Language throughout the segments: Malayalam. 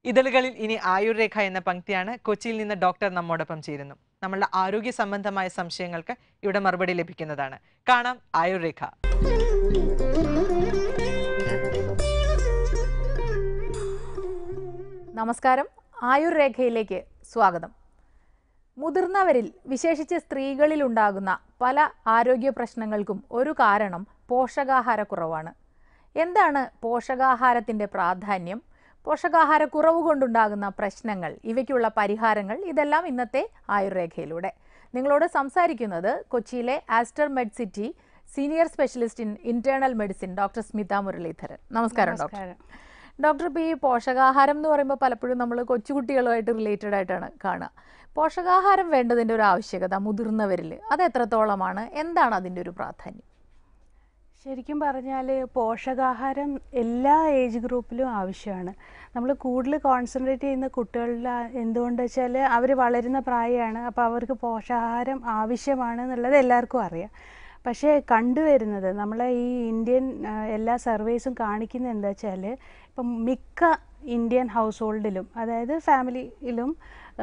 ഇതളുകളിൽ ഇനി ആയുർരേഖ എന്ന പങ്ക്തിയാണ് കൊച്ചിയിൽ നിന്ന് ഡോക്ടർ നമ്മോടൊപ്പം ചേരുന്നു നമ്മളുടെ ആരോഗ്യ സംബന്ധമായ സംശയങ്ങൾക്ക് ഇവിടെ മറുപടി ലഭിക്കുന്നതാണ് കാണാം ആയുർരേഖ നമസ്കാരം ആയുർരേഖയിലേക്ക് സ്വാഗതം മുതിർന്നവരിൽ വിശേഷിച്ച് സ്ത്രീകളിൽ ഉണ്ടാകുന്ന പല ആരോഗ്യ പ്രശ്നങ്ങൾക്കും ഒരു കാരണം പോഷകാഹാരക്കുറവാണ് എന്താണ് പോഷകാഹാരത്തിൻ്റെ പ്രാധാന്യം പോഷകാഹാരക്കുറവ് കൊണ്ടുണ്ടാകുന്ന പ്രശ്നങ്ങൾ ഇവയ്ക്കുള്ള പരിഹാരങ്ങൾ ഇതെല്ലാം ഇന്നത്തെ ആയുർരേഖയിലൂടെ നിങ്ങളോട് സംസാരിക്കുന്നത് കൊച്ചിയിലെ Aster med city senior specialist in internal medicine doctor Smitha Muraleedharan നമസ്കാരം ഡോക്ടർ ഡോക്ടർ ഇപ്പോൾ ഈ പോഷകാഹാരം എന്ന് പറയുമ്പോൾ പലപ്പോഴും നമ്മൾ കൊച്ചുകുട്ടികളുമായിട്ട് റിലേറ്റഡ് ആയിട്ടാണ് കാണുക പോഷകാഹാരം വേണ്ടതിൻ്റെ ഒരു ആവശ്യകത മുതിർന്നവരിൽ അത് എത്രത്തോളമാണ് എന്താണ് അതിൻ്റെ ഒരു പ്രാധാന്യം ശരിക്കും പറഞ്ഞാൽ പോഷകാഹാരം എല്ലാ ഏജ് ഗ്രൂപ്പിലും ആവശ്യമാണ് നമ്മൾ കൂടുതൽ കോൺസെൻട്രേറ്റ് ചെയ്യുന്ന കുട്ടികളിൽ എന്തുകൊണ്ട് വെച്ചാൽ അവർ വളരുന്ന പ്രായമാണ് അപ്പോൾ അവർക്ക് പോഷകാഹാരം ആവശ്യമാണ് എന്നുള്ളത് എല്ലാവർക്കും അറിയാം പക്ഷേ കണ്ടുവരുന്നത് നമ്മളെ ഈ ഇന്ത്യൻ ആ, എല്ലാ സർവേസും കാണിക്കുന്നത് എന്താ വെച്ചാൽ ഇപ്പം മിക്ക ഇന്ത്യൻ ഹൗസ് ഹോൾഡിലും അതായത് ഫാമിലിയിലും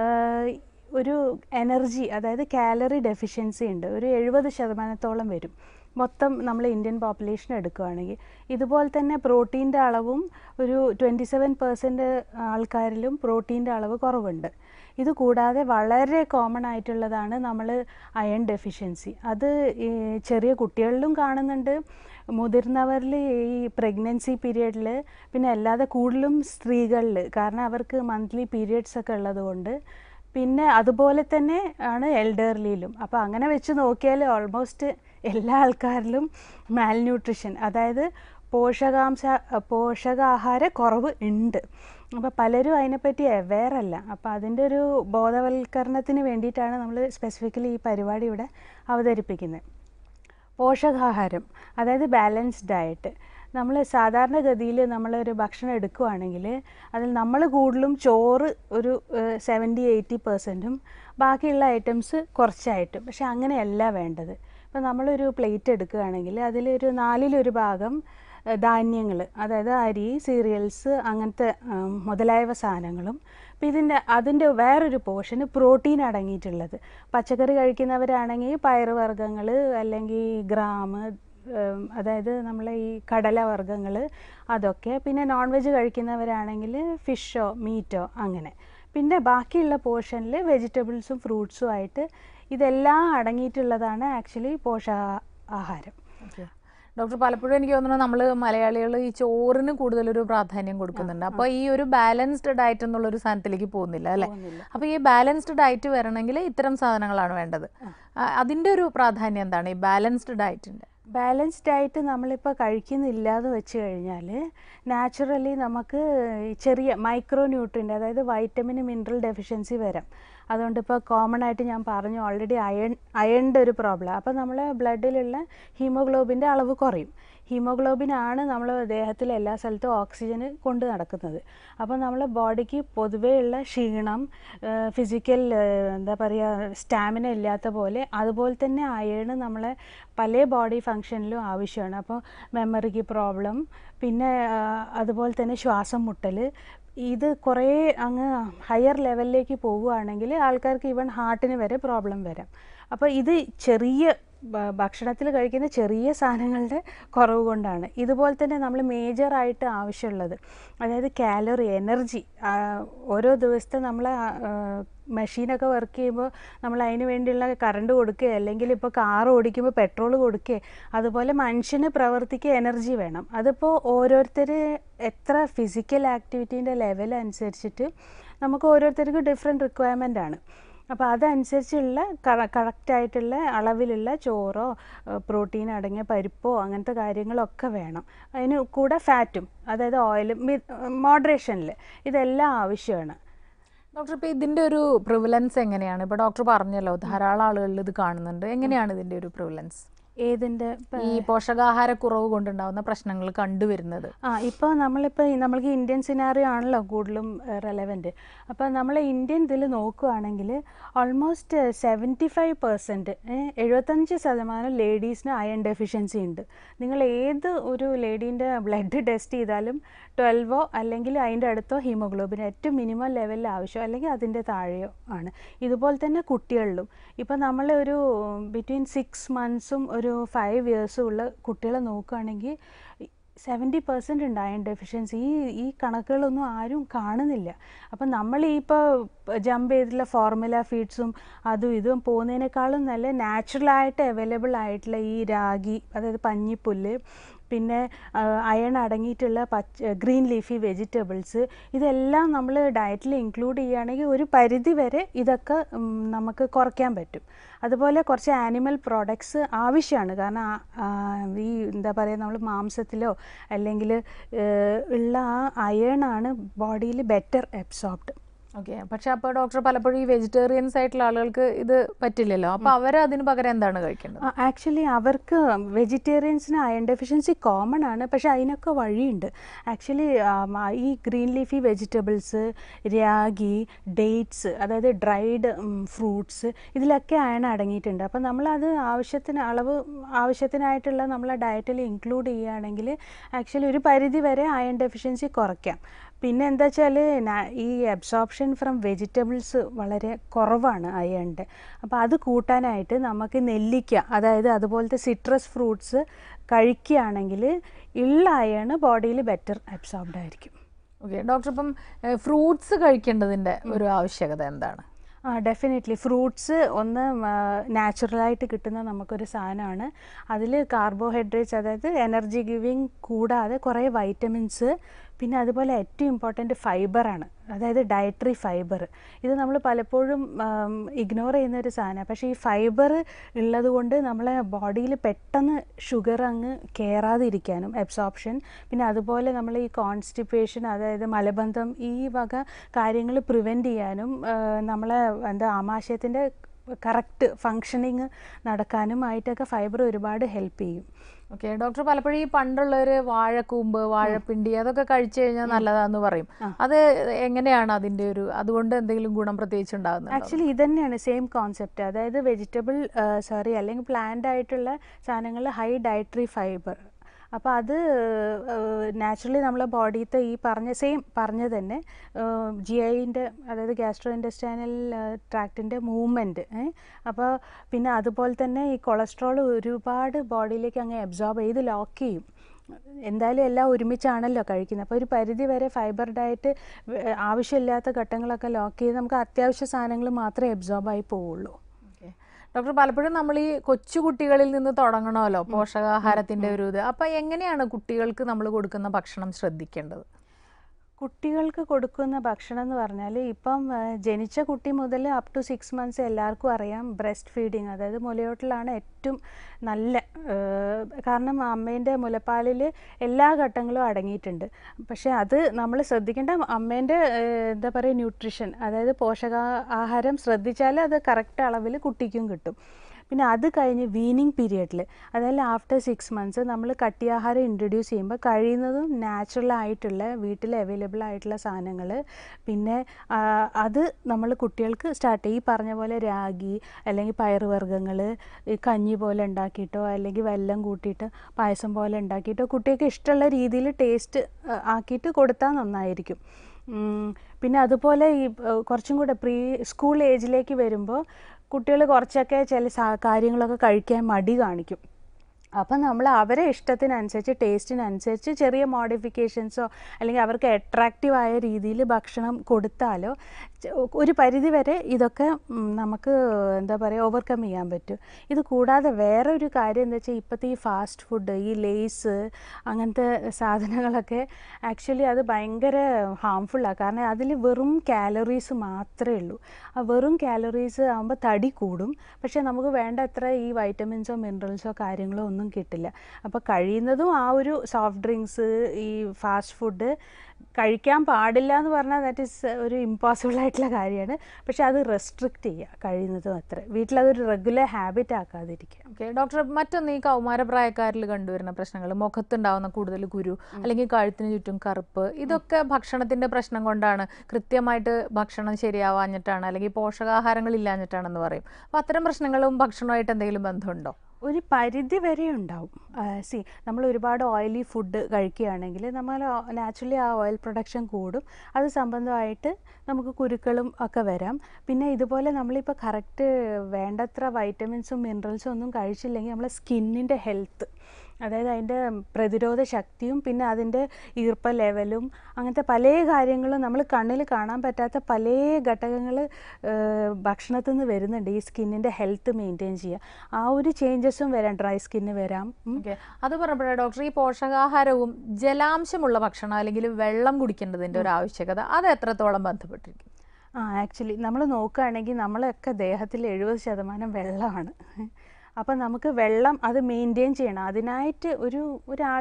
ഒരു എനർജി അതായത് കാലറി ഡെഫിഷ്യൻസി ഉണ്ട് ഒരു എഴുപത് ശതമാനത്തോളം വരും മൊത്തം നമ്മൾ ഇന്ത്യൻ പോപ്പുലേഷൻ എടുക്കുകയാണെങ്കിൽ ഇതുപോലെ തന്നെ പ്രോട്ടീൻ്റെ അളവും ഒരു ട്വൻറ്റി സെവൻ പെർസെൻറ്റ് ആൾക്കാരിലും പ്രോട്ടീൻ്റെ അളവ് കുറവുണ്ട് ഇത് കൂടാതെ വളരെ കോമൺ ആയിട്ടുള്ളതാണ് നമ്മൾ അയൺ ഡെഫിഷ്യൻസി അത് ഈ ചെറിയ കുട്ടികളിലും കാണുന്നുണ്ട് മുതിർന്നവരിൽ ഈ പ്രഗ്നൻസി പീരിയഡിൽ പിന്നെ അല്ലാതെ കൂടുതലും സ്ത്രീകളിൽ കാരണം അവർക്ക് മന്ത്ലി പീരിയഡ്സ് ഒക്കെ ഉള്ളതുകൊണ്ട് പിന്നെ അതുപോലെ തന്നെ ആണ് എൽഡർലിയിലും അപ്പോൾ അങ്ങനെ വെച്ച് നോക്കിയാൽ ഓൾമോസ്റ്റ് എല്ലാ ആൾക്കാരിലും മാൽന്യൂട്രിഷൻ അതായത് പോഷകാംശ പോഷകാഹാര കുറവ് ഉണ്ട് അപ്പോൾ പലരും അതിനെപ്പറ്റി അവെയർ അല്ല അപ്പോൾ അതിൻ്റെ ഒരു ബോധവൽക്കരണത്തിന് വേണ്ടിയിട്ടാണ് നമ്മൾ സ്പെസിഫിക്കലി ഈ പരിപാടി ഇവിടെ അവതരിപ്പിക്കുന്നത് പോഷകാഹാരം അതായത് ബാലൻസ്ഡ് ഡയറ്റ് നമ്മൾ സാധാരണഗതിയിൽ നമ്മളൊരു ഭക്ഷണം എടുക്കുകയാണെങ്കിൽ അതിൽ നമ്മൾ കൂടുതലും ചോറ് ഒരു സെവൻറ്റി എയ്റ്റി പെർസെൻറ്റും ബാക്കിയുള്ള ഐറ്റംസ് കുറച്ചായിട്ടും പക്ഷെ അങ്ങനെയല്ല വേണ്ടത് ഇപ്പം നമ്മളൊരു പ്ലേറ്റ് എടുക്കുകയാണെങ്കിൽ അതിലൊരു നാലിലൊരു ഭാഗം ധാന്യങ്ങൾ അതായത് അരി സീരിയൽസ് അങ്ങനത്തെ ഉം, മുതലായവ സാധനങ്ങളും അപ്പം ഇതിൻ്റെ അതിൻ്റെ വേറൊരു പോർഷന് പ്രോട്ടീൻ അടങ്ങിയിട്ടുള്ളത് പച്ചക്കറി കഴിക്കുന്നവരാണെങ്കിൽ പയറുവർഗ്ഗങ്ങൾ അല്ലെങ്കിൽ ഗ്രാം ഉം, അതായത് നമ്മളെ ഈ കടലവർഗ്ഗങ്ങൾ അതൊക്കെ പിന്നെ നോൺ വെജ് കഴിക്കുന്നവരാണെങ്കിൽ ഫിഷോ മീറ്റോ അങ്ങനെ പിന്നെ ബാക്കിയുള്ള പോർഷനിൽ വെജിറ്റബിൾസും ഫ്രൂട്ട്സും ആയിട്ട് ഇതെല്ലാം അടങ്ങിയിട്ടുള്ളതാണ് ആക്ച്വലി പോഷകാഹാരം ഡോക്ടർ പലപ്പോഴും എനിക്ക് തോന്നുന്നു നമ്മൾ മലയാളികൾ ഈ ചോറിന് കൂടുതലൊരു പ്രാധാന്യം കൊടുക്കുന്നുണ്ട് അപ്പോൾ ഈ ഒരു ബാലൻസ്ഡ് ഡയറ്റ് എന്നുള്ള ഒരു സാധനത്തിലേക്ക് പോകുന്നില്ല അല്ലേ പോകുന്നില്ല. അപ്പോൾ ഈ ബാലൻസ്ഡ് ഡയറ്റ് വരണമെങ്കിൽ ഇത്തരം സാധനങ്ങളാണ് വേണ്ടത് ആ, അതിൻ്റെ ഒരു പ്രാധാന്യം എന്താണ് ഈ ബാലൻസ്ഡ് ഡയറ്റിൻ്റെ ബാലൻസ്ഡ് ഡയറ്റ് നമ്മളിപ്പോൾ കഴിക്കുന്നില്ല എന്ന് വെച്ച് കഴിഞ്ഞാൽ നാച്ചുറലി നമുക്ക് ഈ ചെറിയ മൈക്രോ ന്യൂട്രിയൻ്റ് അതായത് വൈറ്റമിൻ മിനറൽ ഡെഫിഷ്യൻസി വരാം അതുകൊണ്ട് ഇപ്പോൾ കോമൺ ആയിട്ട് ഞാൻ പറഞ്ഞു ഓൾറെഡി അയൺ അയണിൻ്റെ ഒരു പ്രോബ്ലം അപ്പോൾ നമ്മളെ ബ്ലഡിലുള്ള ഹീമോഗ്ലോബിൻ്റെ അളവ് കുറയും ഹീമോഗ്ലോബിൻ ആണ് നമ്മൾ ദേഹത്തിൽ എല്ലാ സ്ഥലത്തും ഓക്സിജന് കൊണ്ട് നടക്കുന്നത് അപ്പോൾ നമ്മളെ ബോഡിക്ക് പൊതുവെയുള്ള ക്ഷീണം ഫിസിക്കൽ എന്താ പറയുക സ്റ്റാമിന ഇല്ലാത്ത പോലെ അതുപോലെ തന്നെ അയണ് നമ്മളെ പല ബോഡി ഫങ്ഷനിലും ആവശ്യമാണ് അപ്പോൾ മെമ്മറിക്ക് പ്രോബ്ലം പിന്നെ ആ, അതുപോലെ തന്നെ ശ്വാസം മുട്ടൽ ഇത് കുറേ അങ്ങ് ഹയർ ലെവലിലേക്ക് പോവുകയാണെങ്കിൽ ആൾക്കാർക്ക് ഈവൻ ഹാർട്ടിന് വരെ പ്രോബ്ലം വരാം അപ്പോൾ ഇത് ചെറിയ ഭ- ഭക്ഷണത്തിൽ കഴിക്കുന്ന ചെറിയ സാധനങ്ങളുടെ കുറവ് കൊണ്ടാണ് ഇതുപോലെ തന്നെ നമ്മൾ മേജറായിട്ട് ആവശ്യമുള്ളത് അതായത് കാലറി എനർജി ഓരോ ദിവസത്തെ നമ്മൾ മെഷീനൊക്കെ വർക്ക് ചെയ്യുമ്പോൾ നമ്മൾ അതിന് വേണ്ടിയുള്ള കറണ്ട് കൊടുക്കുക അല്ലെങ്കിൽ ഇപ്പോൾ കാർ ഓടിക്കുമ്പോൾ പെട്രോൾ കൊടുക്കുക അതുപോലെ മനുഷ്യന് പ്രവർത്തിക്കുക എനർജി വേണം അതിപ്പോൾ ഓരോരുത്തർ എത്ര ഫിസിക്കൽ ആക്ടിവിറ്റീൻ്റെ ലെവൽ അനുസരിച്ചിട്ട് നമുക്ക് ഓരോരുത്തർക്കും ഡിഫറെൻറ്റ് റിക്വയർമെൻ്റ് ആണ് അപ്പോൾ അതനുസരിച്ചുള്ള കറക്റ്റായിട്ടുള്ള അളവിലുള്ള ചോറോ പ്രോട്ടീൻ അടങ്ങിയ പരിപ്പോ അങ്ങനത്തെ കാര്യങ്ങളൊക്കെ വേണം അതിന് കൂടെ ഫാറ്റും അതായത് ഓയിലും മോഡറേഷനിൽ ഇതെല്ലാം ആവശ്യമാണ് ഡോക്ടർ ഇപ്പോൾ ഇതിൻ്റെ ഒരു പ്രിവലൻസ് എങ്ങനെയാണ് ഇപ്പോൾ ഡോക്ടർ പറഞ്ഞല്ലോ ധാരാളം ആളുകളിൽ ഇത് കാണുന്നുണ്ട് എങ്ങനെയാണ് ഇതിൻ്റെ ഒരു പ്രിവലൻസ് ഏതിൻ്റെ ഈ പോഷകാഹാരക്കുറവ് കൊണ്ടുണ്ടാവുന്ന പ്രശ്നങ്ങൾ കണ്ടുവരുന്നത് ആ ഇപ്പോൾ നമ്മളിപ്പോൾ നമ്മൾക്ക് ഇന്ത്യൻ സിനാറിയോ ആണല്ലോ കൂടുതലും റെലവൻറ്റ് അപ്പോൾ നമ്മൾ ഇന്ത്യൻ ഇതിൽ നോക്കുകയാണെങ്കിൽ ഓൾമോസ്റ്റ് സെവൻറ്റി ഫൈവ് പെർസെൻറ്റ് എഴുപത്തഞ്ച് ശതമാനം ലേഡീസിന് അയൺ ഡെഫിഷ്യൻസി ഉണ്ട് നിങ്ങൾ ഏത് ഒരു ലേഡീൻ്റെ ബ്ലഡ് ടെസ്റ്റ് ചെയ്താലും ട്വൽവോ അല്ലെങ്കിൽ അതിൻ്റെ അടുത്തോ ഹീമോഗ്ലോബിൻ ഏറ്റവും മിനിമം ലെവലിൽ ആവശ്യം അല്ലെങ്കിൽ അതിൻ്റെ താഴെയോ ആണ് ഇതുപോലെ തന്നെ കുട്ടികളിലും ഇപ്പോൾ നമ്മൾ ഒരു ബിറ്റ്വീൻ സിക്സ് മന്ത്സും ഒരു ഫൈവ് ഇയേഴ്സും ഉള്ള കുട്ടികളെ നോക്കുകയാണെങ്കിൽ സെവൻറ്റി പെർസെൻ്റ് ഉണ്ട് അയൺ ഡെഫിഷ്യൻസി ഈ ഈ കണക്കുകളൊന്നും ആരും കാണുന്നില്ല അപ്പം നമ്മൾ ഈ ഇപ്പോൾ ജമ്പ് ചെയ്തിട്ടുള്ള ഫോർമുല ഫീഡ്സും അതും ഇതും പോകുന്നതിനേക്കാളും നല്ല നാച്ചുറലായിട്ട് അവൈലബിൾ ആയിട്ടുള്ള ഈ രാഗി അതായത് പഞ്ഞിപ്പുല്ല് പിന്നെ അയൺ അടങ്ങിയിട്ടുള്ള പച്ച ഗ്രീൻ ലീഫി വെജിറ്റബിൾസ് ഇതെല്ലാം നമ്മൾ ഡയറ്റിൽ ഇൻക്ലൂഡ് ചെയ്യുകയാണെങ്കിൽ ഒരു പരിധി വരെ ഇതൊക്കെ ഉം, നമുക്ക് കുറയ്ക്കാൻ പറ്റും അതുപോലെ കുറച്ച് ആനിമൽ പ്രോഡക്ട്സ് ആവശ്യമാണ് കാരണം ആ- ആ, ഈ എന്താ പറയുക നമ്മൾ മാംസത്തിലോ അല്ലെങ്കിൽ ഉള്ള ആ അയണാണ് ബോഡിയിൽ ബെറ്റർ അബ്സോർബ്ഡ് ഓക്കെ പക്ഷെ അപ്പോൾ ഡോക്ടർ പലപ്പോഴും ഈ വെജിറ്റേറിയൻസ് ആയിട്ടുള്ള ആളുകൾക്ക് ഇത് പറ്റില്ലല്ലോ അപ്പോൾ അവർ അതിന് പകരം എന്താണ് കഴിക്കേണ്ടത് ആക്ച്വലി അവർക്ക് വെജിറ്റേറിയൻസിന് അയൺ ഡെഫിഷ്യൻസി കോമൺ ആണ് പക്ഷെ അതിനൊക്കെ വഴിയുണ്ട് ആക്ച്വലി ഈ green leafy vegetables ragi dates അതായത് ഡ്രൈഡ് ഫ്രൂട്ട്സ് ഇതിലൊക്കെ അയൺ അടങ്ങിയിട്ടുണ്ട് അപ്പം നമ്മളത് ആവശ്യത്തിന് അളവ് ആവശ്യത്തിനായിട്ടുള്ള നമ്മളെ ഡയറ്റിൽ ഇൻക്ലൂഡ് ചെയ്യുകയാണെങ്കിൽ ആക്ച്വലി ഒരു പരിധി വരെ അയൺ ഡെഫിഷ്യൻസി കുറയ്ക്കാം പിന്നെ എന്താ വെച്ചാൽ ഈ അബ്സോർപ്ഷൻ ഫ്രം വെജിറ്റബിൾസ് വളരെ കുറവാണ് അയണിൻ്റെ അപ്പോൾ അത് കൂട്ടാനായിട്ട് നമുക്ക് നെല്ലിക്ക അതായത് അതുപോലത്തെ സിട്രസ് ഫ്രൂട്ട്സ് കഴിക്കുകയാണെങ്കിൽ ഉള്ള അയണ് ബോഡിയിൽ ബെറ്റർ അബ്സോർബ്ഡ് ആയിരിക്കും ഓക്കെ ഡോക്ടർ ഇപ്പം ഫ്രൂട്ട്സ് കഴിക്കേണ്ടതിൻ്റെ ഒരു ആവശ്യകത എന്താണ് ആ ഡെഫിനറ്റ്ലി ഫ്രൂട്ട്സ് ഒന്ന് നാച്ചുറലായിട്ട് കിട്ടുന്ന നമുക്കൊരു സാധനമാണ് അതിൽ കാർബോഹൈഡ്രേറ്റ്സ് അതായത് എനർജി ഗിവിങ് കൂടാതെ കുറേ വൈറ്റമിൻസ് പിന്നെ അതുപോലെ ഏറ്റവും ഇമ്പോർട്ടൻറ്റ് ഫൈബറാണ് അതായത് ഡയറ്ററി ഫൈബർ ഇത് നമ്മൾ പലപ്പോഴും ഇഗ്നോർ ചെയ്യുന്ന ഒരു സാധനമാണ് പക്ഷേ ഈ ഫൈബർ ഉള്ളത് കൊണ്ട് നമ്മളെ ബോഡിയിൽ പെട്ടെന്ന് ഷുഗർ അങ്ങ് കയറാതിരിക്കാനും അബ്സോർപ്ഷൻ പിന്നെ അതുപോലെ നമ്മൾ ഈ കോൺസ്റ്റിപ്പേഷൻ അതായത് മലബന്ധം ഈ വക കാര്യങ്ങൾ പ്രിവെൻറ്റ് ചെയ്യാനും ആ, നമ്മളെ എന്താ ആമാശയത്തിൻ്റെ കറക്റ്റ് ഫങ്ഷനിങ് നടക്കാനുമായിട്ടൊക്കെ ഫൈബർ ഒരുപാട് ഹെൽപ്പ് ചെയ്യും ഓക്കെ ഡോക്ടർ പലപ്പോഴും ഈ പണ്ടുള്ളവർ വാഴക്കൂമ്പ് വാഴപ്പിണ്ടി അതൊക്കെ കഴിച്ചു കഴിഞ്ഞാൽ നല്ലതാന്ന് പറയും ആ. അത് എങ്ങനെയാണ് അതിന്റെ ഒരു അതുകൊണ്ട് എന്തെങ്കിലും ഗുണം പ്രത്യേകിച്ച് ഉണ്ടാകുന്നത് ആക്ച്വലി ഇത് തന്നെയാണ് സെയിം കോൺസെപ്റ്റ് അതായത് വെജിറ്റബിൾ സോറി അല്ലെങ്കിൽ പ്ലാന്റ് ആയിട്ടുള്ള സാധനങ്ങൾ ഹൈ ഡയറ്ററി ഫൈബർ അപ്പോൾ അത് നാച്ചുറലി നമ്മളെ ബോഡിയത്തെ ഈ പറഞ്ഞ സെയിം പറഞ്ഞ തന്നെ ജി ഐൻ്റെ അതായത് ഗ്യാസ്ട്രോ ഇൻഡസ്റ്റൈനൽ ട്രാക്റ്റിൻ്റെ മൂവ്മെൻറ്റ് അപ്പോൾ പിന്നെ അതുപോലെ തന്നെ ഈ കൊളസ്ട്രോൾ ഒരുപാട് ബോഡിയിലേക്ക് അങ്ങ് അബ്സോർബ് ചെയ്ത് ലോക്ക് ചെയ്യും എന്തായാലും എല്ലാം ഒരുമിച്ചാണല്ലോ കഴിക്കുന്നത് അപ്പോൾ ഒരു പരിധി വരെ ഫൈബർ ഡയറ്റ് ആവശ്യമില്ലാത്ത ഘട്ടങ്ങളൊക്കെ ലോക്ക് ചെയ്ത് നമുക്ക് അത്യാവശ്യ സാധനങ്ങൾ മാത്രമേ അബ്സോർബ് ആയി പോവുള്ളൂ ഓക്കെ ഡോക്ടർ പലപ്പോഴും നമ്മൾ ഈ കൊച്ചു കുട്ടികളിൽ നിന്ന് തുടങ്ങണമല്ലോ പോഷകാഹാരത്തിന്റെ ഒരു ഇത് അപ്പൊ എങ്ങനെയാണ് കുട്ടികൾക്ക് നമ്മൾ കൊടുക്കുന്ന ഭക്ഷണം ശ്രദ്ധിക്കേണ്ടത് കുട്ടികൾക്ക് കൊടുക്കുന്ന ഭക്ഷണം എന്ന് പറഞ്ഞാൽ ഇപ്പം ആ, ജനിച്ച കുട്ടി മുതൽ അപ് ടു സിക്സ് മന്ത്സ് എല്ലാവർക്കും അറിയാം ബ്രസ്റ്റ് ഫീഡിങ് അതായത് മുലയൂട്ടിലാണ് ഏറ്റവും നല്ല ആ, കാരണം അമ്മേൻ്റെ മുലപ്പാലിൽ എല്ലാ ഘട്ടങ്ങളും അടങ്ങിയിട്ടുണ്ട് പക്ഷേ അത് നമ്മൾ ശ്രദ്ധിക്കേണ്ട അമ്മേൻ്റെ ആ, എന്താ പറയുക ന്യൂട്രീഷൻ അതായത് പോഷകാഹാരം ശ്രദ്ധിച്ചാൽ അത് കറക്റ്റ് അളവിൽ കുട്ടിക്കും കിട്ടും പിന്നെ അത് കഴിഞ്ഞ് വീനിങ് പീരിയഡിൽ അതായത് ആഫ്റ്റർ സിക്സ് മന്ത്സ് നമ്മൾ കട്ടിയാഹാരം ഇൻട്രൊഡ്യൂസ് ചെയ്യുമ്പോൾ കഴിയുന്നതും നാച്ചുറൽ ആയിട്ടുള്ള വീട്ടിൽ അവൈലബിൾ ആയിട്ടുള്ള സാധനങ്ങൾ പിന്നെ ആ, അത് നമ്മൾ കുട്ടികൾക്ക് സ്റ്റാർട്ട് ചെയ്യും ഈ പറഞ്ഞ പോലെ രാഗി അല്ലെങ്കിൽ പയറുവർഗ്ഗങ്ങൾ ഈ കഞ്ഞി പോലെ ഉണ്ടാക്കിയിട്ടോ അല്ലെങ്കിൽ വെല്ലം കൂട്ടിയിട്ട് പായസം പോലെ ഉണ്ടാക്കിയിട്ടോ കുട്ടികൾക്ക് ഇഷ്ടമുള്ള രീതിയിൽ ടേസ്റ്റ് ആക്കിയിട്ട് കൊടുത്താൽ നന്നായിരിക്കും ഉം, പിന്നെ അതുപോലെ ഈ ഏഹ്, കുറച്ചും കൂടെ പ്രീ സ്കൂൾ ഏജിലേക്ക് വരുമ്പോൾ കുട്ടികൾ കുറച്ചൊക്കെ ചില സാ കാര്യങ്ങളൊക്കെ കഴിക്കാൻ മടി കാണിക്കും അപ്പം നമ്മൾ അവരെ ഇഷ്ടത്തിനനുസരിച്ച് ടേസ്റ്റിനനുസരിച്ച് ചെറിയ മോഡിഫിക്കേഷൻസോ അല്ലെങ്കിൽ അവർക്ക് അട്രാക്റ്റീവ് ആയ രീതിയിൽ ഭക്ഷണം കൊടുത്താലോ ച- ഒരു പരിധി വരെ ഇതൊക്കെ ഉം, നമുക്ക് എന്താ പറയുക ഓവർകം ചെയ്യാൻ പറ്റും ഇത് കൂടാതെ വേറെ ഒരു കാര്യം എന്താ വെച്ചാൽ ഇപ്പോഴത്തെ ഈ ഫാസ്റ്റ് ഫുഡ് ഈ ലേസ് അങ്ങനത്തെ സാധനങ്ങളൊക്കെ ആക്ച്വലി അത് ഭയങ്കര ഹാംഫുള്ളാണ് കാരണം അതിൽ വെറും കാലറീസ് മാത്രമേ ഉള്ളൂ ആ വെറും കാലറീസ് ആകുമ്പോൾ തടി കൂടും പക്ഷേ നമുക്ക് വേണ്ട അത്ര ഈ വൈറ്റമിൻസോ മിനറൽസോ കാര്യങ്ങളോ ഒന്നും ഒന്നും കിട്ടില്ല അപ്പോൾ കഴിയുന്നതും ആ ഒരു സോഫ്റ്റ് ഡ്രിങ്ക്സ് ഈ ഫാസ്റ്റ് ഫുഡ് കഴിക്കാൻ പാടില്ല എന്ന് പറഞ്ഞാൽ ദാറ്റ് ഈസ് ഒരു ഇമ്പോസിബിൾ ആയിട്ടുള്ള കാര്യമാണ് പക്ഷെ അത് റെസ്ട്രിക്റ്റ് ചെയ്യുക കഴിയുന്നതും അത്ര വീട്ടിലതൊരു റെഗുലർ ഹാബിറ്റ് ആക്കാതിരിക്കുക ഓക്കെ ഡോക്ടർ മറ്റൊന്ന് ഈ കൗമാരപ്രായക്കാരിൽ കണ്ടുവരുന്ന പ്രശ്നങ്ങൾ മുഖത്തുണ്ടാവുന്ന കൂടുതൽ കുരു അല്ലെങ്കിൽ കഴുത്തിന് ചുറ്റും കറുപ്പ് ഇതൊക്കെ ഭക്ഷണത്തിന്റെ പ്രശ്നം കൊണ്ടാണ് കൃത്യമായിട്ട് ഭക്ഷണം ശരിയാവാഞ്ഞിട്ടാണ് അല്ലെങ്കിൽ പോഷകാഹാരങ്ങൾ ഇല്ലാഞ്ഞിട്ടാണെന്ന് പറയും അപ്പോൾ അത്തരം പ്രശ്നങ്ങളും ഭക്ഷണമായിട്ട് എന്തെങ്കിലും ബന്ധമുണ്ടോ ഒരു പരിധി വരെ ഉണ്ടാവും സി നമ്മൾ ഒരുപാട് ഓയിലി ഫുഡ് കഴിക്കുകയാണെങ്കിൽ നമ്മൾ നാച്ചുറലി ആ ഓയിൽ പ്രൊഡക്ഷൻ കൂടും അത് സംബന്ധമായിട്ട് നമുക്ക് കുരുക്കളും ഒക്കെ വരാം പിന്നെ ഇതുപോലെ നമ്മളിപ്പോൾ കറക്റ്റ് വേണ്ടത്ര വൈറ്റമിൻസും മിനറൽസും ഒന്നും കഴിച്ചില്ലെങ്കിൽ നമ്മളെ സ്കിന്നിൻ്റെ ഹെൽത്ത് അതായത് അതിൻ്റെ പ്രതിരോധ ശക്തിയും പിന്നെ അതിൻ്റെ ഈർപ്പ ലെവലും അങ്ങനത്തെ പല കാര്യങ്ങളും നമ്മൾ കണ്ണിൽ കാണാൻ പറ്റാത്ത പല ഘടകങ്ങൾ ഭക്ഷണത്തിൽ നിന്ന് വരുന്നുണ്ട് ഈ സ്കിന്നിൻ്റെ ഹെൽത്ത് മെയിൻറ്റെയിൻ ചെയ്യുക ആ ഒരു ചേഞ്ചസും വരാം ഡ്രൈ സ്കിന്ന് വരാം ഉം. ഓക്കെ അത് പറഞ്ഞപ്പോഴാണ് ഡോക്ടർ ഈ പോഷകാഹാരവും ജലാംശമുള്ള ഭക്ഷണം അല്ലെങ്കിൽ വെള്ളം കുടിക്കേണ്ടതിന്റെ ഒരു ആവശ്യകത അത് എത്രത്തോളം ബന്ധപ്പെട്ടിരിക്കും ആ ആക്ച്വലി നമ്മൾ നോക്കുകയാണെങ്കിൽ നമ്മളൊക്കെ ദേഹത്തിൽ എഴുപത് ശതമാനം വെള്ളമാണ് അപ്പം നമുക്ക് വെള്ളം അത് മെയിൻറ്റെയിൻ ചെയ്യണം അതിനായിട്ട് ഒരു ഒരാൾ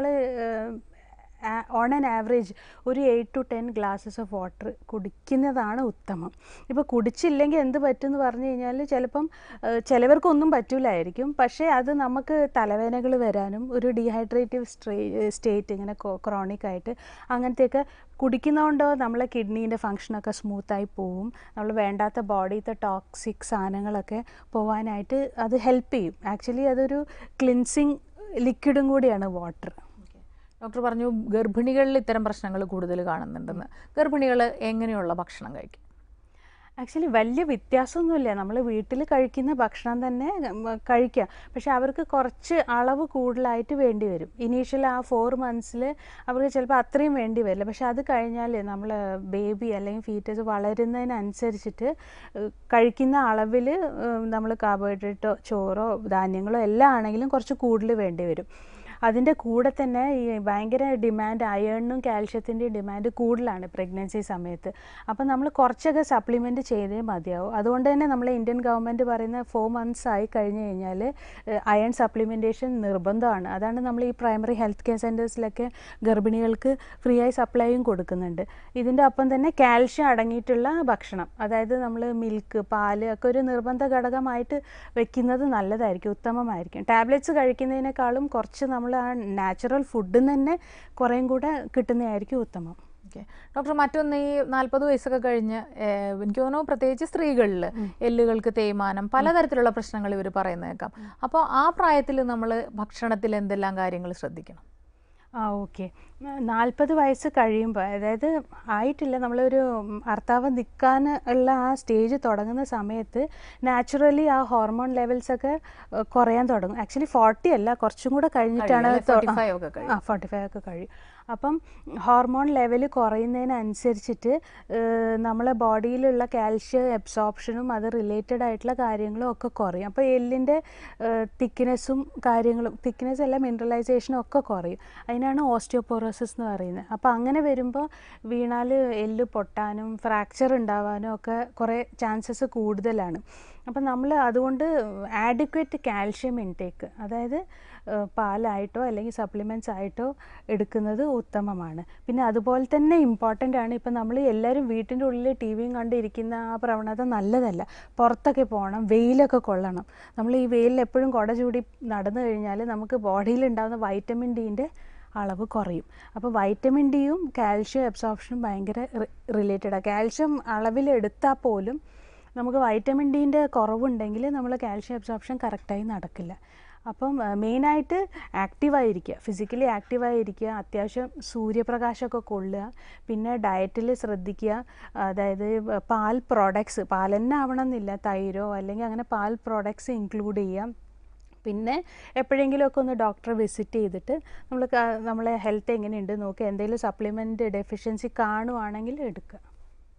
ഓൺ ആൻ ആവറേജ് ഒരു eight to ten glasses of water കുടിക്കുന്നതാണ് ഉത്തമം ഇപ്പോൾ കുടിച്ചില്ലെങ്കിൽ എന്ത് പറ്റും എന്ന് പറഞ്ഞു കഴിഞ്ഞാൽ ചിലപ്പം ഏഹ്, ചിലവർക്കൊന്നും പറ്റൂലായിരിക്കും പക്ഷേ അത് നമുക്ക് തലവേദനകൾ വരാനും ഒരു ഡീഹൈഡ്രേറ്റീവ് സ്ട്രേ സ്റ്റേറ്റ് ഇങ്ങനെ ക്രോണിക് ആയിട്ട് അങ്ങനത്തെയൊക്കെ കുടിക്കുന്നതുകൊണ്ടോ നമ്മളെ കിഡ്നീൻ്റെ ഫങ്ഷനൊക്കെ സ്മൂത്തായി പോവും നമ്മൾ വേണ്ടാത്ത ബോഡിയിലത്തെ ടോക്സിക് സാധനങ്ങളൊക്കെ പോവാനായിട്ട് അത് ഹെൽപ്പ് ചെയ്യും ആക്ച്വലി അതൊരു ക്ലിൻസിങ് ലിക്വിഡും കൂടിയാണ് വാട്ടർ ഡോക്ടർ പറഞ്ഞു ഗർഭിണികളിൽ ഇത്തരം പ്രശ്നങ്ങൾ കൂടുതൽ കാണുന്നുണ്ടെന്ന് ഗർഭിണികൾ എങ്ങനെയുള്ള ഭക്ഷണം കഴിക്കും ആക്ച്വലി വലിയ വ്യത്യാസമൊന്നുമില്ല നമ്മൾ വീട്ടിൽ കഴിക്കുന്ന ഭക്ഷണം തന്നെ ഉം, കഴിക്കുക പക്ഷെ അവർക്ക് കുറച്ച് അളവ് കൂടുതലായിട്ട് വേണ്ടി വരും ഇനീഷ്യൽ ആ ഫോർ മന്ത്സിൽ അവർക്ക് ചിലപ്പോൾ അത്രയും വേണ്ടി വരില്ല പക്ഷെ അത് കഴിഞ്ഞാൽ നമ്മൾ ബേബി അല്ലെങ്കിൽ ഫീറ്റസ് വളരുന്നതിനനുസരിച്ചിട്ട് ഏഹ്, കഴിക്കുന്ന അളവിൽ നമ്മൾ കാർബോഹൈഡ്രേറ്റോ ചോറോ ധാന്യങ്ങളോ എല്ലാം ആണെങ്കിലും കുറച്ച് കൂടുതൽ വേണ്ടി വരും അതിൻ്റെ കൂടെ തന്നെ ഈ ഭയങ്കര ഡിമാൻഡ് അയേണിനും കാൽഷ്യത്തിൻ്റെയും ഡിമാൻഡ് കൂടുതലാണ് പ്രഗ്നൻസി സമയത്ത് അപ്പം നമ്മൾ കുറച്ചൊക്കെ സപ്ലിമെൻറ്റ് ചെയ്തേ മതിയാവും അതുകൊണ്ട് തന്നെ നമ്മളെ ഇന്ത്യൻ ഗവൺമെൻറ് പറയുന്ന ഫോർ മന്ത്സ് ആയി കഴിഞ്ഞ് കഴിഞ്ഞാൽ അയൺ സപ്ലിമെൻറ്റേഷൻ നിർബന്ധമാണ് അതാണ് നമ്മൾ ഈ പ്രൈമറി ഹെൽത്ത് കെയർ സെൻറ്റേഴ്സിലൊക്കെ ഗർഭിണികൾക്ക് ഫ്രീ ആയി സപ്ലൈയും കൊടുക്കുന്നുണ്ട് ഇതിൻ്റെ ഒപ്പം തന്നെ കാൽഷ്യം അടങ്ങിയിട്ടുള്ള ഭക്ഷണം അതായത് നമ്മൾ മിൽക്ക് പാല് ഒക്കെ ഒരു നിർബന്ധ ഘടകമായിട്ട് വെക്കുന്നത് നല്ലതായിരിക്കും ഉത്തമമായിരിക്കും ടാബ്ലറ്റ്സ് കഴിക്കുന്നതിനേക്കാളും കുറച്ച് നമ്മൾ ആ നാച്ചുറൽ ഫുഡിൽ നിന്ന് തന്നെ കുറേയും കൂടെ കിട്ടുന്നതായിരിക്കും ഉത്തമം ഓക്കെ ഡോക്ടർ മറ്റൊന്ന് ഈ നാൽപ്പത് വയസ്സൊക്കെ കഴിഞ്ഞ് ഏഹ്, എനിക്ക് തോന്നുന്നു പ്രത്യേകിച്ച് സ്ത്രീകളിൽ എല്ലുകൾക്ക് തേയ്മാനം പലതരത്തിലുള്ള പ്രശ്നങ്ങൾ ഇവർ പറയുന്നേക്കാം അപ്പോൾ ആ പ്രായത്തിൽ നമ്മൾ ഭക്ഷണത്തിൽ എന്തെല്ലാം കാര്യങ്ങൾ ശ്രദ്ധിക്കണം ആ ഓക്കെ നാൽപ്പത് വയസ്സ് കഴിയുമ്പോൾ അതായത് ആയിട്ടില്ല നമ്മളൊരു ഉം, ഭർത്താവ് നിൽക്കാൻ ഉള്ള ആ സ്റ്റേജ് തുടങ്ങുന്ന സമയത്ത് നാച്ചുറലി ആ ഹോർമോൺ ലെവൽസ് ഒക്കെ ഏഹ്, കുറയാൻ തുടങ്ങും ആക്ച്വലി ഫോർട്ടി അല്ല കുറച്ചും കൂടെ കഴിഞ്ഞിട്ടാണ് കഴിയും, തൊ- 45 ഒക്കെ കഴിയും. ആ ഫോർട്ടി ഫൈവ് ഒക്കെ കഴിയും അപ്പം ഹോർമോൺ ലെവൽ കുറയുന്നതിനനുസരിച്ചിട്ട് ഏഹ്, നമ്മളെ ബോഡിയിലുള്ള കാൽഷ്യം എബ്സോർപ്ഷനും അത് റിലേറ്റഡ് ആയിട്ടുള്ള കാര്യങ്ങളും ഒക്കെ കുറയും അപ്പോൾ എല്ലിൻ്റെ തിക്നെസ്സും കാര്യങ്ങളും തിക്നെസ് അല്ല മിനറലൈസേഷനും ഒക്കെ കുറയും അതിനാണ് ഓസ്റ്റിയോപോറോസിസ് എന്ന് പറയുന്നത് അപ്പോൾ അങ്ങനെ വരുമ്പോൾ വീണാൽ എല്ല് പൊട്ടാനും ഫ്രാക്ചർ ഉണ്ടാവാനും ഒക്കെ കുറേ ചാൻസസ് കൂടുതലാണ് അപ്പം നമ്മൾ അതുകൊണ്ട് ആഡിക്വേറ്റ് കാൽഷ്യം ഇൻടേക്ക് അതായത് ഏഹ്, പാലായിട്ടോ അല്ലെങ്കിൽ സപ്ലിമെൻറ്റ്സ് ആയിട്ടോ എടുക്കുന്നത് ഉത്തമമാണ് പിന്നെ അതുപോലെ തന്നെ ഇമ്പോർട്ടൻ്റ് ആണ് ഇപ്പം നമ്മൾ എല്ലാവരും വീട്ടിൻ്റെ ഉള്ളിൽ ടി വിയും കണ്ടിരിക്കുന്ന ആ പ്രവണത നല്ലതല്ല പുറത്തൊക്കെ പോകണം വെയിലൊക്കെ കൊള്ളണം നമ്മൾ ഈ വെയിലിൽ എപ്പോഴും കുട ചൂടി നടന്നു കഴിഞ്ഞാൽ നമുക്ക് ബോഡിയിൽ ഉണ്ടാകുന്ന വൈറ്റമിൻ ഡീൻ്റെ അളവ് കുറയും അപ്പോൾ വൈറ്റമിൻ ഡിയും കാൽഷ്യം അബ്സോർപ്ഷനും ഭയങ്കര റിലേറ്റഡാണ് കാൽഷ്യം അളവിൽ എടുത്താൽ പോലും നമുക്ക് വൈറ്റമിൻ ഡീൻ്റെ കുറവുണ്ടെങ്കിൽ നമ്മൾ കാൽഷ്യം അബ്സോർപ്ഷൻ കറക്റ്റായി നടക്കില്ല അപ്പം മെയിനായിട്ട് ആക്റ്റീവായിരിക്കുക ഫിസിക്കലി ആക്റ്റീവായിരിക്കുക അത്യാവശ്യം സൂര്യപ്രകാശമൊക്കെ കൊള്ളുക പിന്നെ ഡയറ്റിൽ ശ്രദ്ധിക്കുക അതായത് പാൽ പ്രോഡക്ട്സ് പാൽ തന്നെ ആവണമെന്നില്ല തൈരോ അല്ലെങ്കിൽ അങ്ങനെ പാൽ പ്രോഡക്ട്സ് ഇൻക്ലൂഡ് ചെയ്യാം പിന്നെ എപ്പോഴെങ്കിലുമൊക്കെ ഒന്ന് ഡോക്ടറെ വിസിറ്റ് ചെയ്തിട്ട് നമ്മൾ നമ്മളെ ഹെൽത്ത് എങ്ങനെയുണ്ട് നോക്കുക എന്തെങ്കിലും സപ്ലിമെൻറ്റ് ഡെഫിഷ്യൻസി കാണുവാണെങ്കിൽ എടുക്കുക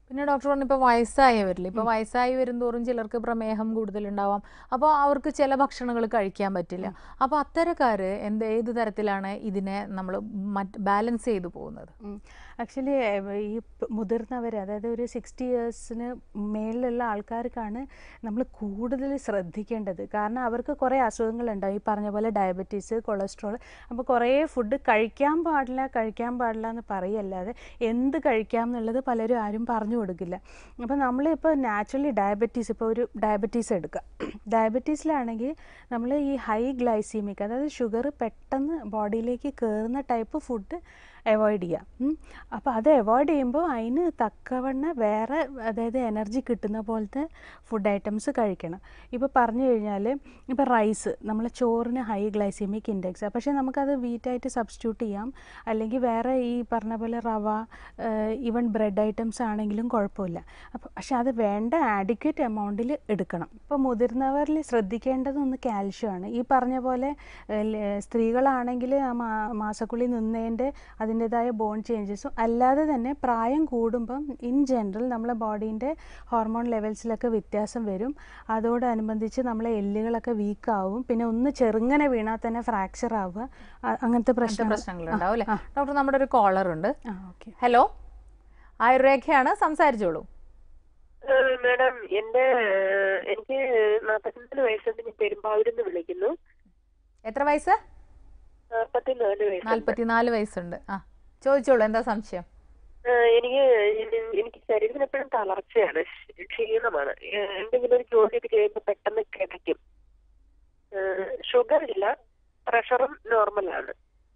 പിന്നെ ഡോക്ടർ പറഞ്ഞു ഇപ്പോൾ വയസ്സായവരിൽ ഇപ്പോൾ വയസ്സായി വരുന്തോറും ചിലർക്ക് പ്രമേഹം കൂടുതലുണ്ടാവാം അപ്പോൾ അവർക്ക് ചില ഭക്ഷണങ്ങൾ കഴിക്കാൻ പറ്റില്ല അപ്പോൾ അത്തരക്കാർ എന്ത് ഏത് തരത്തിലാണ് ഇതിനെ നമ്മൾ മറ്റ് ബാലൻസ് ചെയ്തു പോകുന്നത് ആക്ച്വലി ഈ പ് മുതിർന്നവർ അതായത് ഒരു സിക്സ്റ്റി ഇയേഴ്സിന് മേളിലുള്ള ആൾക്കാർക്കാണ് നമ്മൾ കൂടുതൽ ശ്രദ്ധിക്കേണ്ടത് കാരണം അവർക്ക് കുറേ അസുഖങ്ങളുണ്ടാവും ഈ പറഞ്ഞ പോലെ ഡയബറ്റീസ് കൊളസ്ട്രോൾ അപ്പോൾ കുറേ ഫുഡ് കഴിക്കാൻ പാടില്ല കഴിക്കാൻ പാടില്ല എന്ന് പറയല്ലാതെ എന്ത് കഴിക്കാം എന്നുള്ളത് പലരും ആരും പറഞ്ഞു കൊടുക്കില്ല അപ്പോൾ നമ്മളിപ്പോൾ നാച്ചുറലി ഡയബറ്റീസ് ഇപ്പോൾ ഒരു ഡയബറ്റീസ് എടുക്കുക ഡയബറ്റീസിലാണെങ്കിൽ നമ്മൾ ഈ ഹൈ ഗ്ലൈസീമിക് അതായത് ഷുഗർ പെട്ടെന്ന് ബോഡിയിലേക്ക് കയറുന്ന ടൈപ്പ് ഫുഡ് അവോയ്ഡ് ചെയ്യാം ഉം. അപ്പോൾ അത് അവോയ്ഡ് ചെയ്യുമ്പോൾ അതിന് തക്കവണ്ണ വേറെ അതായത് എനർജി കിട്ടുന്ന പോലത്തെ ഫുഡ് ഐറ്റംസ് കഴിക്കണം ഇപ്പോൾ പറഞ്ഞു കഴിഞ്ഞാൽ ഇപ്പോൾ റൈസ് നമ്മൾ ചോറിന് ഹൈ ഗ്ലൈസീമിക് ഇൻഡെക്സ് പക്ഷേ നമുക്കത് വീറ്റായിട്ട് സബ്സ്റ്റിറ്റ്യൂട്ട് ചെയ്യാം അല്ലെങ്കിൽ വേറെ ഈ പറഞ്ഞ പോലെ റവ ഈവൻ ബ്രെഡ് ഐറ്റംസ് ആണെങ്കിലും കുഴപ്പമില്ല അപ്പോൾ പക്ഷെ അത് വേണ്ട ആഡിക്വേറ്റ് എമൗണ്ടിൽ എടുക്കണം ഇപ്പോൾ മുതിർന്നവരിൽ ശ്രദ്ധിക്കേണ്ടതൊന്ന് കാൽഷ്യമാണ് ഈ പറഞ്ഞ പോലെ ഏഹ്, ല- സ്ത്രീകളാണെങ്കിൽ ആ മാ മാസക്കുള്ളി നിന്നതിൻ്റെ അതിൻ്റെതായ ബോൺ ചേഞ്ചസും അല്ലാതെ തന്നെ പ്രായം കൂടുമ്പം ഇൻ ജനറൽ നമ്മളെ ബോഡീൻ്റെ ഹോർമോൺ ലെവൽസിലൊക്കെ വ്യത്യാസം വരും അതോടനുബന്ധിച്ച് നമ്മളെ എല്ലുകളൊക്കെ വീക്ക് ആവും പിന്നെ ഒന്ന് ചെറുങ്ങനെ വീണാൽ തന്നെ ഫ്രാക്ചർ ആവുക അ- അങ്ങനത്തെ അങ്ങനത്തെ പ്രശ്നങ്ങൾ പ്രശ്നങ്ങൾ ഉണ്ടാവും അല്ലേ ഡോക്ടർ നമ്മുടെ ഒരു കോളർ ഉണ്ട് ആ ഓക്കെ ഹലോ ആയുർരേഖയാണ് സംസാരിച്ചോളൂ മാഡം എന്റെ ഏഹ്, എനിക്ക് നാപ്പത്തിനാല് വയസ്സുണ്ട് ഞാൻ പെരുമ്പാവൂരിൽ നിന്ന് വിളിക്കുന്നു എത്ര വയസ്സ് നാപ്പത്തിനാല് വയസ്സുണ്ട് നാല്പത്തിനാല് വയസ്സുണ്ട് ആ ചോദിച്ചോളൂ എന്താ സംശയം ഏഹ്, എനിക്ക് എനി- എനിക്ക് ശരീരത്തിന് എപ്പോഴും തളർച്ചയാണ് ക്ഷ- ക്ഷീണമാണ് ഏഹ്, എന്തെങ്കിലും ഒരു ജോലിയൊക്കെ ചെയ്യുമ്പോൾ പെട്ടെന്ന് കിതയ്ക്കും ഷുഗർ ഇല്ല പ്രഷറും നോർമലാണ്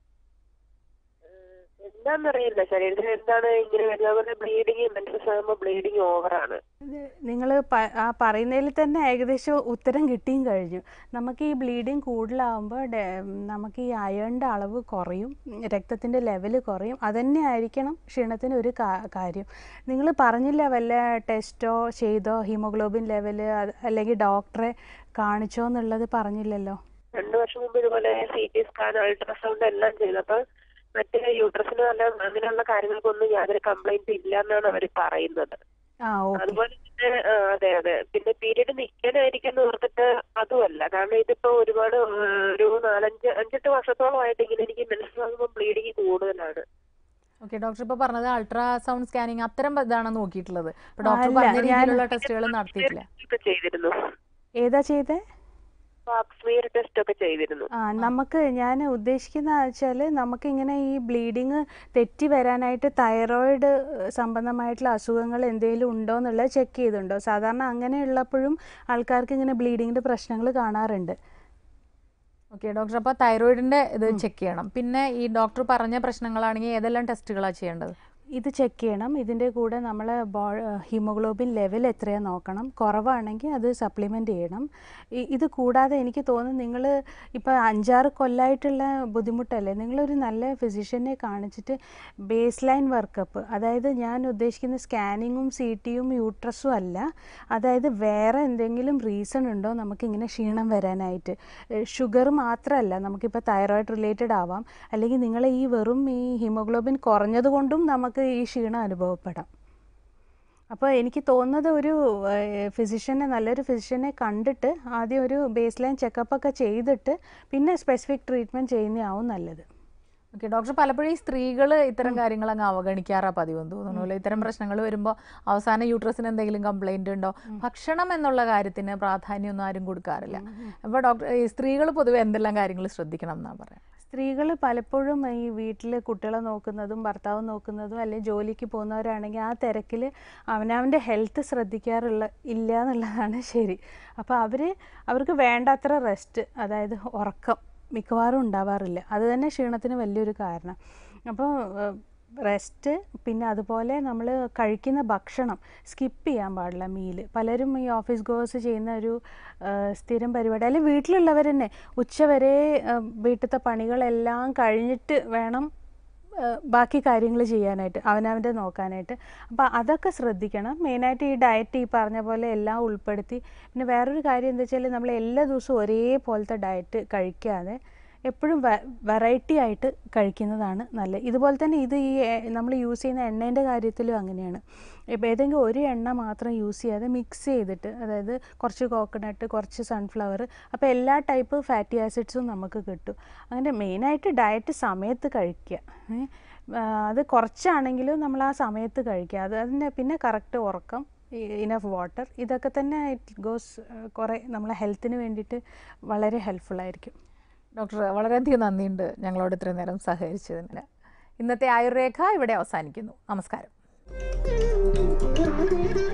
എന്താന്നറിയില്ല ശരീരത്തിന് എന്താണ് ഇങ്ങനെ വരുന്നത് അതുപോലെ ബ്ലീഡിങ് മെന്റൽസ് ആകുമ്പോൾ ബ്ലീഡിങ് ഓവറാണ് നിങ്ങൾ ആ പറയുന്നതിൽ തന്നെ ഏകദേശം ഉത്തരം കിട്ടിയും കഴിഞ്ഞു നമുക്ക് ഈ ബ്ലീഡിങ് കൂടുതലാവുമ്പോൾ നമുക്ക് ഈ അയണിൻ്റെ അളവ് കുറയും രക്തത്തിൻ്റെ ലെവൽ കുറയും അതന്നെ ആയിരിക്കണം ക്ഷീണത്തിന് ഒരു കാ- കാര്യം നിങ്ങൾ പറഞ്ഞില്ല വല്ല ടെസ്റ്റോ ചെയ്തോ ഹീമോഗ്ലോബിൻ ലെവൽ അല്ലെങ്കിൽ ഡോക്ടറെ കാണിച്ചോ എന്നുള്ളത് പറഞ്ഞില്ലല്ലോ രണ്ടു വർഷം മുമ്പ് ഇതുപോലെ സി ടി സ്കാൻ അൾട്രാസൗണ്ട് എല്ലാം ചെയ്തു അപ്പൊ മറ്റേ യൂട്രസിന് അല്ല അങ്ങനെയുള്ള കാര്യങ്ങൾക്കൊന്നും യാതൊരു കംപ്ലൈന്റ് ഇല്ല എന്നാണ് അവർ പറയുന്നത് ആ ഓക്കെ അതുപോലെ തന്നെ ആ, അതെ അതെ പിന്നെ പീരീഡ് നിൽക്കാനായിരിക്കും എന്ന് ഓർത്തിട്ട് അതുമല്ല കാരണം ഇതിപ്പോ ഒരുപാട് ആ, ഒരു നാലഞ്ച് അഞ്ചെട്ട് വർഷത്തോളമായിട്ട് ഇങ്ങനെ എനിക്ക് മനസ്സിലാകുമ്പോൾ ബ്ലീഡിങ് കൂടുതലാണ് ഓക്കെ ഡോക്ടർ ഇപ്പോൾ പറഞ്ഞത് അൾട്രാസൗണ്ട് സ്കാനിങ് അത്തരം ഇതാണ് നോക്കിയിട്ടുള്ളത് അപ്പോൾ ഡോക്ടർ അല്ല, പറഞ്ഞ ഞാൻ- രീതിയിലുള്ള ടെസ്റ്റുകൾ നടത്തിയിട്ടില്ല ഒക്കെ ചെയ്തിരുന്നു ഏതാ ചെയ്തേ സ്മിയർ ടെസ്റ്റ് ഒക്കെ ചെയ്തിരുന്നു ആ നമുക്ക് ഞാൻ ഉദ്ദേശിക്കുന്ന വെച്ചാൽ നമുക്കിങ്ങനെ ഈ ബ്ലീഡിങ് തെറ്റി വരാനായിട്ട് തൈറോയിഡ് സംബന്ധമായിട്ടുള്ള അസുഖങ്ങൾ എന്തെങ്കിലും ഉണ്ടോ എന്നുള്ളത് ചെക്ക് ചെയ്തിട്ടുണ്ടോ സാധാരണ അങ്ങനെയുള്ളപ്പോഴും ആൾക്കാർക്ക് ഇങ്ങനെ ബ്ലീഡിങ്ങിൻ്റെ പ്രശ്നങ്ങൾ കാണാറുണ്ട് ഓക്കെ ഡോക്ടർ അപ്പോൾ തൈറോയിഡിന്റെ ഇത് ചെക്ക് ചെയ്യണം പിന്നെ ഈ ഡോക്ടർ പറഞ്ഞ പ്രശ്നങ്ങളാണെങ്കിൽ ഏതെല്ലാം ടെസ്റ്റുകളാണ് ചെയ്യേണ്ടത് ഇത് ചെക്ക് ചെയ്യണം ഇതിൻ്റെ കൂടെ നമ്മൾ ബോ ഹീമോഗ്ലോബിൻ ലെവൽ എത്രയാണ് നോക്കണം കുറവാണെങ്കിൽ അത് സപ്ലിമെൻ്റ് ചെയ്യണം ഇ- ഇത് കൂടാതെ എനിക്ക് തോന്നുന്നു നിങ്ങൾ ഇപ്പോൾ അഞ്ചാറ് കൊല്ലമായിട്ടുള്ള ബുദ്ധിമുട്ടല്ലേ നിങ്ങളൊരു നല്ല ഫിസിഷ്യനെ കാണിച്ചിട്ട് ബേസ് ലൈൻ വർക്കപ്പ് അതായത് ഞാൻ ഉദ്ദേശിക്കുന്ന സ്കാനിങ്ങും സി ടിയും യൂട്രസും അല്ല അതായത് വേറെ എന്തെങ്കിലും റീസൺ ഉണ്ടോ നമുക്കിങ്ങനെ ക്ഷീണം വരാനായിട്ട് ഷുഗർ മാത്രമല്ല നമുക്കിപ്പോൾ തൈറോയിഡ് റിലേറ്റഡ് ആവാം അല്ലെങ്കിൽ നിങ്ങൾ ഈ വെറും ഈ ഹീമോഗ്ലോബിൻ കുറഞ്ഞത് കൊണ്ടും നമുക്ക് ഈ ക്ഷീണം അനുഭവപ്പെടാം അപ്പോൾ എനിക്ക് തോന്നുന്നത് ഒരു ഫിസിഷ്യനെ നല്ലൊരു ഫിസിഷ്യനെ കണ്ടിട്ട് ആദ്യം ഒരു ബേസ് ലൈൻ ചെക്കപ്പ് ഒക്കെ ചെയ്തിട്ട് പിന്നെ സ്പെസിഫിക് ട്രീറ്റ്മെൻറ്റ് ചെയ്യുന്നതാവും നല്ലത് ഓക്കെ ഡോക്ടർ പലപ്പോഴും ഈ സ്ത്രീകൾ ഇത്തരം കാര്യങ്ങൾ അങ്ങ് അവഗണിക്കാറാ പതിവെന്ന് തോന്നുന്നു അല്ലേ ഇത്തരം പ്രശ്നങ്ങൾ വരുമ്പോൾ അവസാനം യൂട്രസിന് എന്തെങ്കിലും കംപ്ലൈന്റ് ഉണ്ടോ ഭക്ഷണം എന്നുള്ള കാര്യത്തിന് പ്രാധാന്യമൊന്നും ആരും കൊടുക്കാറില്ല അപ്പോൾ ഡോക്ടർ ഈ സ്ത്രീകൾ പൊതുവെ എന്തെല്ലാം കാര്യങ്ങൾ ശ്രദ്ധിക്കണം എന്നാണ് പറയാം സ്ത്രീകൾ പലപ്പോഴും ഈ വീട്ടിൽ കുട്ടികളെ നോക്കുന്നതും ഭർത്താവ് നോക്കുന്നതും അല്ലെങ്കിൽ ജോലിക്ക് പോകുന്നവരാണെങ്കിൽ ആ തിരക്കിൽ അവനവൻ്റെ ഹെൽത്ത് ശ്രദ്ധിക്കാറുള്ള ഇല്ല എന്നുള്ളതാണ് ശരി അപ്പോൾ അവർ അവർക്ക് വേണ്ടത്ര റെസ്റ്റ് അതായത് ഉറക്കം മിക്കവാറും ഉണ്ടാവാറില്ല അത് തന്നെ ക്ഷീണത്തിന് വലിയൊരു കാരണം അപ്പോൾ റെസ്റ്റ് പിന്നെ അതുപോലെ നമ്മൾ കഴിക്കുന്ന ഭക്ഷണം സ്കിപ്പ് ചെയ്യാൻ പാടില്ല മീല് പലരും ഈ ഓഫീസ് ഗോവേഴ്സ് ചെയ്യുന്ന ഒരു ആ, സ്ഥിരം പരിപാടി അല്ലെങ്കിൽ വീട്ടിലുള്ളവർ തന്നെ ഉച്ചവരെ ആ, വീട്ടിലത്തെ പണികളെല്ലാം കഴിഞ്ഞിട്ട് വേണം ആ, ബാക്കി കാര്യങ്ങൾ ചെയ്യാനായിട്ട് അവനവൻ്റെ നോക്കാനായിട്ട് അപ്പോൾ അതൊക്കെ ശ്രദ്ധിക്കണം മെയിനായിട്ട് ഈ ഡയറ്റ് ഈ പറഞ്ഞ പോലെ എല്ലാം ഉൾപ്പെടുത്തി പിന്നെ വേറൊരു കാര്യം എന്താ വെച്ചാൽ നമ്മൾ എല്ലാ ദിവസവും ഒരേപോലത്തെ ഡയറ്റ് കഴിക്കാതെ എപ്പോഴും വെറൈറ്റി ആയിട്ട് കഴിക്കുന്നതാണ് നല്ലത് ഇതുപോലെ തന്നെ ഇത് ഈ നമ്മൾ യൂസ് ചെയ്യുന്ന എണ്ണേൻ്റെ കാര്യത്തിലും അങ്ങനെയാണ് ഇപ്പോൾ ഏതെങ്കിലും ഒരു എണ്ണ മാത്രം യൂസ് ചെയ്യാതെ മിക്സ് ചെയ്തിട്ട് അതായത് കുറച്ച് കോക്കനട്ട് കുറച്ച് സൺഫ്ലവർ അപ്പോൾ എല്ലാ ടൈപ്പ് ഫാറ്റി ആസിഡ്സും നമുക്ക് കിട്ടും അങ്ങനെ മെയിനായിട്ട് ഡയറ്റ് സമയത്ത് കഴിക്കുക ഏ. ആ, അത് കുറച്ചാണെങ്കിലും നമ്മൾ ആ സമയത്ത് കഴിക്കുക അത് അതിൻ്റെ പിന്നെ കറക്റ്റ് ഉറക്കം ഇനഫ് വാട്ടർ ഇതൊക്കെ തന്നെ ഇറ്റ് ഗോസ് കുറേ നമ്മളെ ഹെൽത്തിന് വേണ്ടിയിട്ട് വളരെ ഹെൽപ്ഫുള്ളായിരിക്കും ഡോക്ടർ വളരെയധികം നന്ദിയുണ്ട് ഞങ്ങളോട് ഇത്രയും നേരം സഹകരിച്ചതിന് ഇന്നത്തെ ആയുർരേഖ ഇവിടെ അവസാനിക്കുന്നു നമസ്കാരം